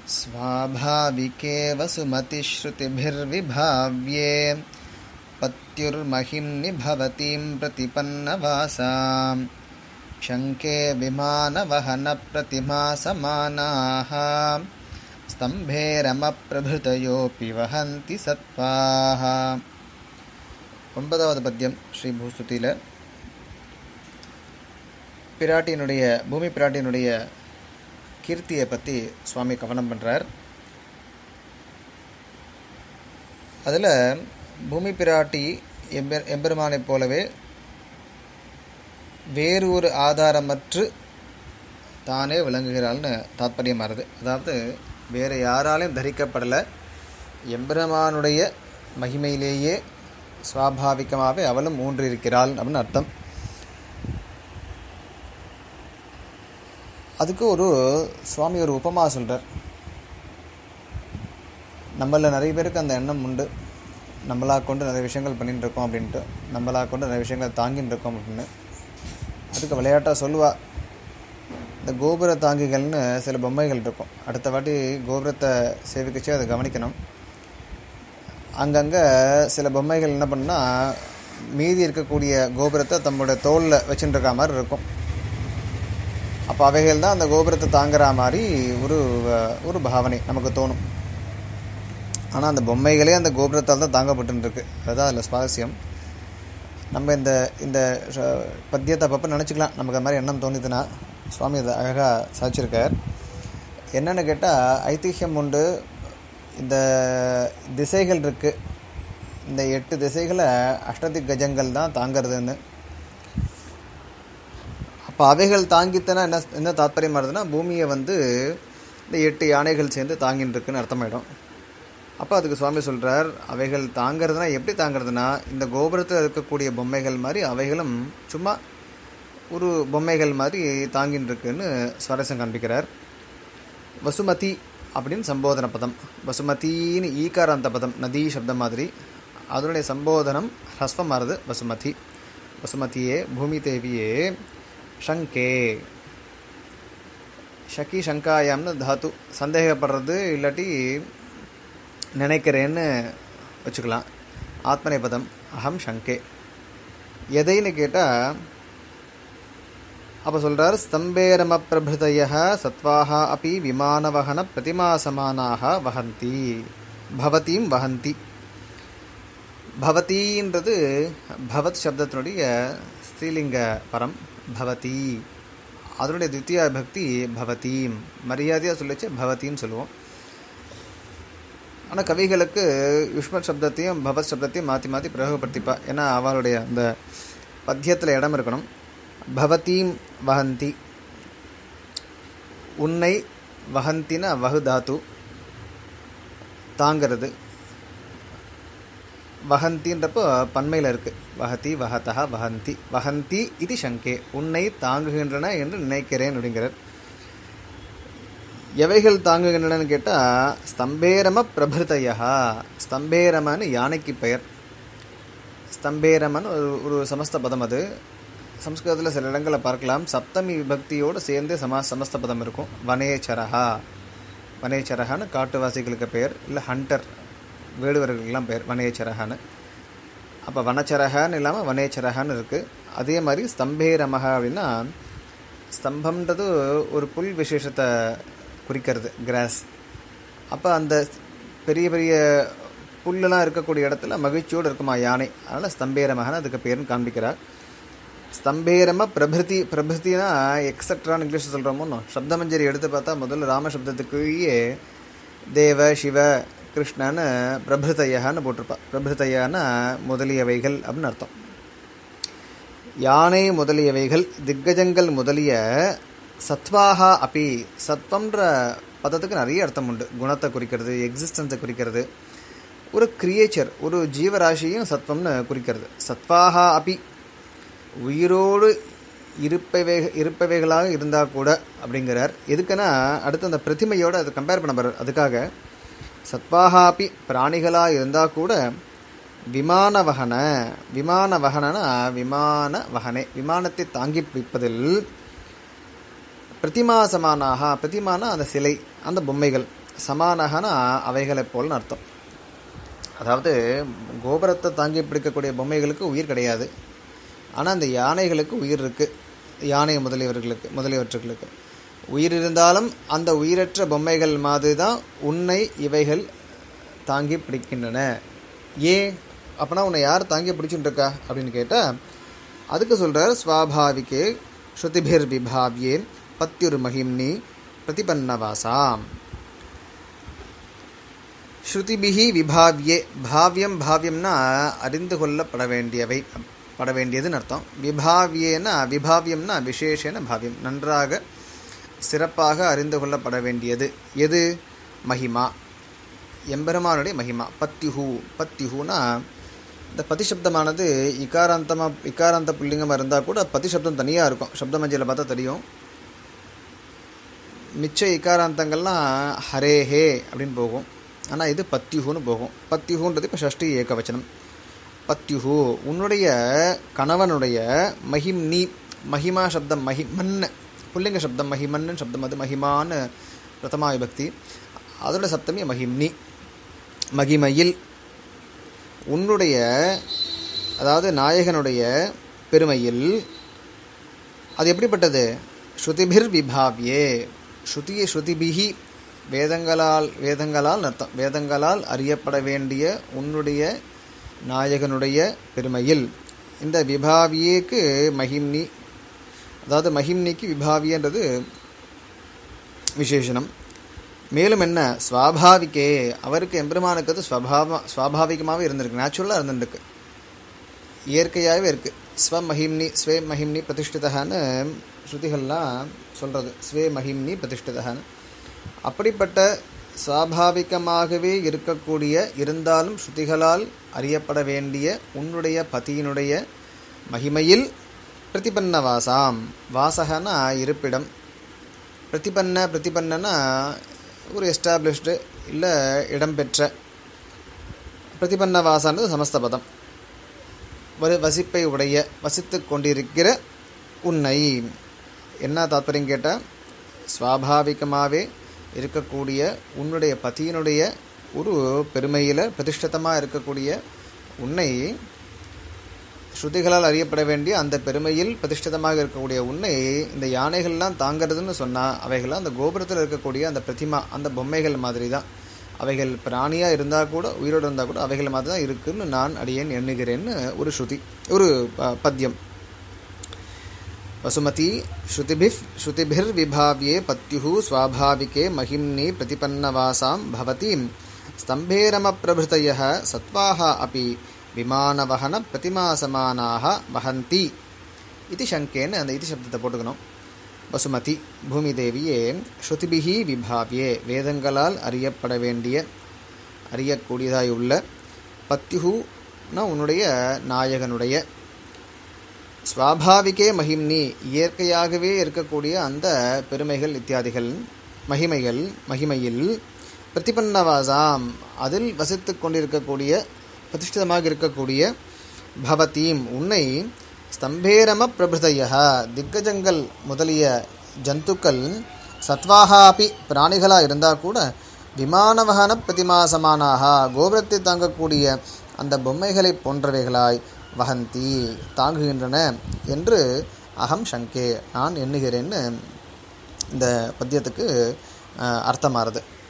स्वाभाविके वसुमतिश्रुतिभिर्विभाव्ये पत्युर्महिम्नि भवतीं प्रतिपन्नवासां शङ्के विमानवहनप्रतिमासमानाः स्तम्भे रमप्रभृतयोऽपि वहन्ति सत्त्वाः ஒன்பதாவது பத்தியம் ஸ்ரீ பூஸ்துதியில் பிராட்டியினுடைய பூமி பிராட்டியினுடைய கீர்த்தியை பற்றி சுவாமி கவனம் பண்ணுறார் அதில் பூமி பிராட்டி எம்பெர் எம்பெருமானைப் போலவே வேறு ஒரு ஆதாரமற்று தானே விளங்குகிறாள்னு தாத்பரியமாகுது அதாவது வேறு யாராலையும் தரிக்கப்படலை எம்பெருமானுடைய மகிமையிலேயே சுவாபாவிகமாகவே அவளும் ஊன்றிருக்கிறாள் அப்படின்னு அர்த்தம் அதுக்கு ஒரு சுவாமி ஒரு உபமா சொல்கிறார் நம்மள நிறைய பேருக்கு அந்த எண்ணம் உண்டு நம்மளா கொண்டு நிறைய விஷயங்கள் பண்ணிட்டு இருக்கோம் அப்படின்ட்டு நம்மளா கொண்டு நிறைய விஷயங்கள் தாங்கின்னு இருக்கோம் அப்படின்னு அதுக்கு விளையாட்டாக சொல்லுவா இந்த கோபுர தாங்கிகள்னு சில பொம்மைகள் இருக்கும் அடுத்த வாட்டி கோபுரத்தை சேவிக்கச்சு அதை கவனிக்கணும் அங்கங்கே சில பொம்மைகள் என்ன பண்ணால் மீதி இருக்கக்கூடிய கோபுரத்தை தம்முடைய தோளில் வச்சுட்டு இருக்க மாதிரி இருக்கும் அப்போ அவைகள் தான் அந்த கோபுரத்தை தாங்குற மாதிரி ஒரு ஒரு பாவனை நமக்கு தோணும் ஆனால் அந்த பொம்மைகளே அந்த கோபுரத்தால் தான் தாங்கப்பட்டுருக்கு அதுதான் அதில் சுவாரஸ்யம் நம்ம இந்த இந்த பத்தியத்தை அப்பப்போ நினச்சிக்கலாம் நமக்கு அது மாதிரி எண்ணம் தோணுதுன்னா சுவாமி அதை அழகாக சாதிச்சிருக்கார் என்னென்னு கேட்டால் ஐதிஹ்யம் உண்டு இந்த திசைகள் இருக்குது இந்த எட்டு திசைகளை அஷ்டதி கஜங்கள் தான் தாங்கிறதுன்னு அப்போ அவைகள் தாங்கித்தனா என்ன என்ன தாத்பரியமாக இருந்ததுன்னா பூமியை வந்து இந்த எட்டு யானைகள் சேர்ந்து தாங்கின்னு இருக்குன்னு அர்த்தமாயிடும் அப்போ அதுக்கு சுவாமி சொல்கிறார் அவைகள் தாங்கிறதுனா எப்படி தாங்கிறதுனா இந்த கோபுரத்தில் இருக்கக்கூடிய பொம்மைகள் மாதிரி அவைகளும் சும்மா ஒரு பொம்மைகள் மாதிரி தாங்கின்னு இருக்குன்னு சுவாரஸ்யம் காண்பிக்கிறார் வசுமதி அப்படின்னு சம்போதன பதம் வசுமதின்னு ஈகாராந்த பதம் நதி சப்தம் மாதிரி அதனுடைய சம்போதனம் ஹஸ்வமாறுது வசுமதி வசுமதியே பூமி தேவியே ஷங்கே ஷக்கி ஷங்காயாம்னு தாத்து சந்தேகப்படுறது இல்லாட்டி நினைக்கிறேன்னு வச்சுக்கலாம் ஆத்மனை பதம் அகம் ஷங்கே எதைன்னு கேட்டால் அப்போ சொல்கிறார் ஸ்தம்பேரம பிரபிருதய சத்வாக அப்பி விமானவகன பிரதிமாசமானாக வகந்தி பவதீம் வகந்தி பவதின்றது பவத் சப்தத்தினுடைய ஸ்ரீலிங்க பரம் பவதி அதனுடைய தித்தியா பக்தி பவதீம் மரியாதையாக சொல்லிச்சு பவத்தின்னு சொல்லுவோம் ஆனால் கவிகளுக்கு யுஷ்மத் சப்தத்தையும் பவத் சப்தத்தையும் மாற்றி மாற்றி பிரயோகப்படுத்திப்பா ஏன்னா அவளுடைய அந்த பத்தியத்தில் இடம் இருக்கணும் பவதீம் வஹந்தி உன்னை வஹந்தின வகு தாத்து தாங்கிறது வஹந்தின்றப்போ பன்மையில் இருக்குது வஹதி வஹதா வஹந்தி வஹந்தி இது சங்கே உன்னை தாங்குகின்றன என்று நினைக்கிறேன் அப்படிங்கிறார் எவைகள் தாங்குகின்றனன்னு கேட்டால் ஸ்தம்பேரம பிரபிருதையா ஸ்தம்பேரமன்னு யானைக்கு பெயர் ஸ்தம்பேரமன் ஒரு ஒரு சமஸ்த பதம் அது சம்ஸ்கிருதத்தில் சில இடங்களில் பார்க்கலாம் சப்தமி விபக்தியோடு சேர்ந்து சமா சமஸ்த பதம் இருக்கும் வனேச்சரஹா வனேச்சரஹான்னு காட்டுவாசிகளுக்கு பெயர் இல்லை ஹண்டர் வேடுவர்களுக்கெல்லாம் பெயர் வனேச்சரஹான்னு அப்போ வனச்சரகான்னு இல்லாமல் வனேச்சரகான்னு இருக்குது அதே மாதிரி ஸ்தம்பேரமஹா அப்படின்னா ஸ்தம்பம்ன்றது ஒரு புல் விசேஷத்தை குறிக்கிறது கிராஸ் அப்போ அந்த பெரிய பெரிய புல்லெலாம் இருக்கக்கூடிய இடத்துல மகிழ்ச்சியோடு இருக்குமா யானை அதனால் ஸ்தம்பேரமகன்னு அதுக்கு பேருன்னு காண்பிக்கிறார் ஸ்தம்பேரம பிரபிருதி பிரபிருத்தினா எக்ஸட்ரான்னு இங்கிலீஷ் சொல்கிறோமோ சப்தமஞ்சரி எடுத்து பார்த்தா முதல்ல ராம சப்தத்துக்குயே தேவ சிவ கிருஷ்ணன்னு பிரபிருத்தையான்னு போட்டிருப்பா பிரபிருத்தையானா முதலியவைகள் அப்படின்னு அர்த்தம் யானை முதலியவைகள் திக்கஜங்கள் முதலிய சத்வாகா அப்பி சத்வம்ன்ற பதத்துக்கு நிறைய அர்த்தம் உண்டு குணத்தை குறிக்கிறது எக்ஸிஸ்டன்ஸை குறிக்கிறது ஒரு கிரியேச்சர் ஒரு ஜீவராசியும் சத்வம்னு குறிக்கிறது சத்வாகா அப்பி உயிரோடு இருப்பவை இருப்பவைகளாக இருந்தால் கூட அப்படிங்கிறார் எதுக்குன்னா அடுத்து அந்த பிரதிமையோடு அதை கம்பேர் பண்ண போகிறார் அதுக்காக சத்வாகாப்பி பிராணிகளாக இருந்தால் கூட விமான வகன விமான வகனனா விமான வகனே விமானத்தை தாங்கி பிடிப்பதில் பிரதிமா சமானாக பிரதிமானா அந்த சிலை அந்த பொம்மைகள் சமானகனா அவைகளைப் போல்னு அர்த்தம் அதாவது கோபுரத்தை தாங்கி பிடிக்கக்கூடிய பொம்மைகளுக்கு உயிர் கிடையாது ஆனால் அந்த யானைகளுக்கு உயிர் இருக்குது யானை முதலியவர்களுக்கு முதலியவற்றுகளுக்கு உயிர் இருந்தாலும் அந்த உயிரற்ற பொம்மைகள் மாதிரி தான் உன்னை இவைகள் தாங்கி பிடிக்கின்றன ஏன் அப்போனா உன்னை யார் தாங்கி பிடிச்சுட்டு இருக்கா அப்படின்னு கேட்டால் அதுக்கு சொல்கிறார் ஸ்வாபாவிகே ஸ்ருதிபிர் விபாவ்யே பத்யுர் மகிம்னி பிரதிபன்னவாசாம் ஸ்ருதிபிகி விபாவ்யே பாவ்யம் பாவ்யம்னா அறிந்து கொள்ளப்பட வேண்டியவை பட வேண்டியதுன்னு அர்த்தம் விபாவ்யேனா விபாவ்யம்னா விசேஷன பாவ்யம் நன்றாக சிறப்பாக அறிந்து கொள்ளப்பட வேண்டியது எது மகிமா எம்பெருமானுடைய மகிமா பத்யுஹு பத்யுஹுனா இந்த பதி சப்தமானது இக்காராந்தமாக இக்காராந்த புல்லிங்கமாக இருந்தால் கூட பதி சப்தம் தனியாக இருக்கும் சப்த மஞ்சளில் பார்த்தா தெரியும் மிச்ச இக்காராந்தங்கள்லாம் ஹரே ஹே அப்படின்னு போகும் ஆனால் இது பத்யுஹுன்னு போகும் பத்யுஹுன்றது இப்போ ஷஷ்டி ஏகவச்சனம் பத்யுஹு உன்னுடைய கணவனுடைய மகிம்னி மகிமா சப்தம் மகிமன் புல்லிங்க சப்தம் மகிமன்னு சப்தம் அது மகிமான்னு பிரதமா விபக்தி அதோட சப்தமி மகிம்னி மகிமையில் உன்னுடைய அதாவது நாயகனுடைய பெருமையில் அது எப்படிப்பட்டது ஸ்ருதிபிர் விபாவ்யே ஸ்ருதி ஸ்ருதிபிகி வேதங்களால் வேதங்களால் அர்த்தம் வேதங்களால் அறியப்பட வேண்டிய உன்னுடைய நாயகனுடைய பெருமையில் இந்த விபாவியேக்கு மகிம்னி அதாவது மகிம்னிக்கு விபாவியன்றது விசேஷனம் மேலும் என்ன ஸ்வாபாவிகே அவருக்கு எம்பெருமானுக்கு அது ஸ்வபாவ ஸ்வாபாவிகமாகவே இருந்திருக்கு நேச்சுரலாக இருந்துருக்கு இயற்கையாகவே இருக்குது ஸ்வமஹிம்னி ஸ்வே மஹிம்னி பிரதிஷ்டிதகான்னு ஸ்ருதிகள்லாம் சொல்கிறது ஸ்வே மஹிம்னி பிரதிஷ்டிதகான்னு அப்படிப்பட்ட சுவாபாவிகமாகவே இருக்கக்கூடிய இருந்தாலும் ஸ்ருதிகளால் அறியப்பட வேண்டிய உன்னுடைய பதியினுடைய மகிமையில் பிரதிபன்ன வாசாம் வாசகனா இருப்பிடம் பிரதிபன்ன பிரதிபன்னனா ஒரு எஸ்டாப்ளிஷ்டு இல்லை இடம்பெற்ற பிரதிபன்ன வாசானது சமஸ்த பதம் ஒரு வசிப்பை உடைய வசித்து கொண்டிருக்கிற உன்னை என்ன தாத்பரியம் கேட்டால் சுவாபாவிகமாகவே இருக்கக்கூடிய உன்னுடைய பதியினுடைய ஒரு பெருமையில் பிரதிஷ்டிதமாக இருக்கக்கூடிய உன்னை ஸ்ருதிகளால் அறியப்பட வேண்டிய அந்த பெருமையில் பிரதிஷ்டிதமாக இருக்கக்கூடிய உன்னை இந்த யானைகள்லாம் தாங்கிறதுன்னு சொன்னால் அவைகள்லாம் அந்த கோபுரத்தில் இருக்கக்கூடிய அந்த பிரதிமா அந்த பொம்மைகள் மாதிரி தான் அவைகள் பிராணியாக இருந்தால் கூட உயிரோடு இருந்தால் கூட அவைகள் மாதிரி தான் இருக்குன்னு நான் அடியேன் எண்ணுகிறேன்னு ஒரு ஸ்ருதி ஒரு ப- பத்யம் वसुमती श्रुतिभिः श्रुतिभिर्विभाव्ये पत्युः स्वाभाविके महिम्नि प्रतिपन्नवासां भवतीं स्तम्भेरमप्रभृतयः सत्त्वाः अपि विमानवहनप्रतिमासमानाः वहन्ति इति शङ्केन அந்த இதி சப்தத்தை போட்டுக்கணும் வசுமதி பூமி தேவியே ஸ்ருதிபிகி விபாவ்யே வேதங்களால் அறியப்பட வேண்டிய அறியக்கூடியதாயுள்ள பத்யுனா உன்னுடைய நாயகனுடைய ஸ்வாபாவிகே மகிம்னி இயற்கையாகவே இருக்கக்கூடிய அந்த பெருமைகள் இத்தியாதிகள் மகிமைகள் மகிமையில் பிரதிபன்னவாசாம் அதில் வசித்து கொண்டிருக்கக்கூடிய பிரதிஷ்டிதமாக இருக்கக்கூடிய பவதீம் உன்னை ஸ்தம்பேரம பிரபிருதய திக்கஜங்கள் முதலிய ஜந்துக்கள் சத்வாகா அப்பி பிராணிகளாக இருந்தால் கூட விமானவகன பிரதிமாசமானாக கோபுரத்தை தாங்கக்கூடிய அந்த பொம்மைகளை போன்றவைகளாய் வகந்தி தாங்குகின்றன என்று அகம் சங்கே நான் எண்ணுகிறேன்னு இந்த பத்தியத்துக்கு அஹ், அர்த்தமாகுது